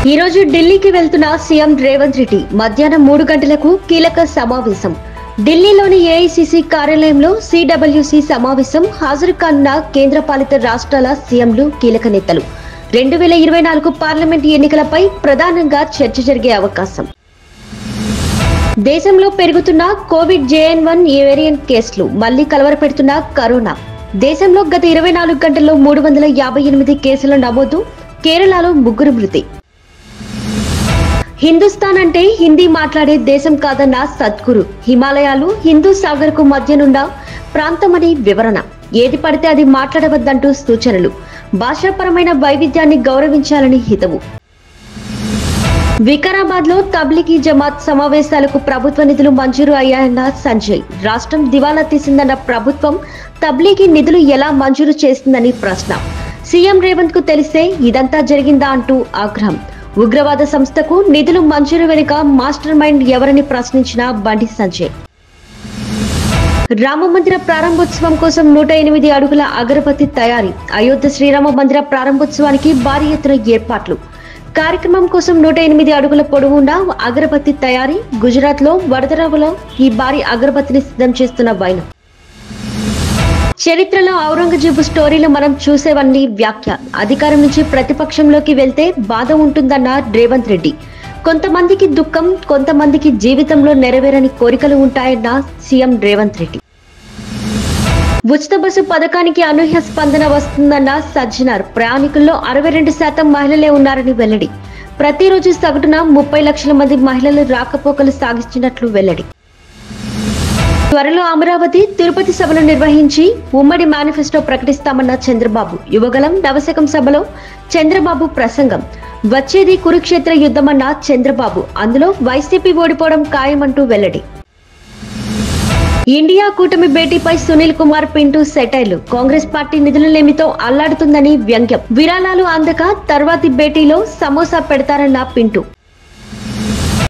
ఈ రోజు ఢిల్లీకి వెళ్తున్న సీఎం రేవంత్ రెడ్డి మధ్యాహ్నం మూడు గంటలకు కీలక సమావేశం ఢిల్లీలోని ఏఐసిసి కార్యాలయంలో సిడబ్ల్యూసి సమావేశం హాజరు కానున్న కేంద్రపాలిత రాష్ట్రాల సీఎంలు కీలక నేతలు రెండు వేల ఇరవై నాలుగు పార్లమెంట్ ఎన్నికలపై ప్రధానంగా చర్చ జరిగే అవకాశం దేశంలో పెరుగుతున్న కోవిడ్ జేఎన్ వన్ వేరియంట్ కేసులు మళ్లీ కలవరపెడుతున్న కరోనా దేశంలో గత ఇరవై నాలుగు గంటల్లో మూడు వందల యాభై ఎనిమిది కేసుల నమోదు కేరళలో ముగ్గురు మృతి హిందుస్థాన్ అంటే హిందీ మాట్లాడే దేశం కాదన్న సద్గురు హిమాలయాలు హిందూ సాగర్ కు మధ్యనున్న ప్రాంతమని వివరణ ఏది పడితే అది మాట్లాడవద్దంటూ సూచనలు భాషాపరమైన వైవిధ్యాన్ని గౌరవించాలని హితవు వికారాబాద్ లో తబ్లిగీ జమాత్ సమావేశాలకు ప్రభుత్వ నిధులు మంజూరు అయ్యాయన్న సంజయ్ రాష్ట్రం దివాలా తీసిందన్న ప్రభుత్వం తబ్లిగీ నిధులు ఎలా మంజూరు చేసిందని ప్రశ్న సీఎం రేవంత్ కు తెలిసే ఇదంతా జరిగిందా అంటూ ఆగ్రహం ఉగ్రవాద సంస్థకు నిధులు మంజూరు వెనుక మాస్టర్ మైండ్ ఎవరని ప్రశ్నించిన బండి సంజయ్ రామ మందిర ప్రారంభోత్సవం కోసం నూట ఎనిమిది అడుగుల అగరబత్తి తయారీ అయోధ్య శ్రీరామ మందిర ప్రారంభోత్సవానికి భారీ ఎత్తున ఏర్పాట్లు కార్యక్రమం కోసం నూట ఎనిమిది అడుగుల పొడవున్న అగరబత్తి తయారీ గుజరాత్ లో వడదరావులో ఈ భారీ అగరబత్తిని సిద్ధం చేస్తున్న వైనం చరిత్రలో ఔరంగజేబు స్టోరీలు మనం చూసేవన్నీ వ్యాఖ్య అధికారం నుంచి ప్రతిపక్షంలోకి వెళ్తే బాధ ఉంటుందన్న రేవంత్ రెడ్డి కొంతమందికి దుఃఖం కొంతమందికి జీవితంలో నెరవేరని కోరికలు ఉంటాయన్న సీఎం రేవంత్ రెడ్డి ఉచిత బస్సు పథకానికి అనూహ్య స్పందన వస్తుందన్న సజ్జనార్ ప్రయాణికుల్లో అరవై రెండు శాతం మహిళలే ఉన్నారని వెల్లడి ప్రతిరోజు సగటున ముప్పై లక్షల మంది మహిళలు రాకపోకలు సాగిస్తున్నట్లు వెల్లడి త్వరలో అమరావతి తిరుపతి సభలు నిర్వహించి ఉమ్మడి మేనిఫెస్టో ప్రకటిస్తామన్న చంద్రబాబు యువగలం నవశకం సభలో చంద్రబాబు ప్రసంగం వచ్చేది కురుక్షేత్ర యుద్ధమన్న చంద్రబాబు అందులో వైసీపీ ఓడిపోవడం ఖాయమంటూ వెల్లడి ఇండియా కూటమి భేటీపై సునీల్ కుమార్ పింటూ సెటైర్లు కాంగ్రెస్ పార్టీ నిధులలేమితో అల్లాడుతుందని వ్యంగ్యం విరాళాలు అందక తర్వాతి భేటీలో సమోసా పెడతారన్న పింటూ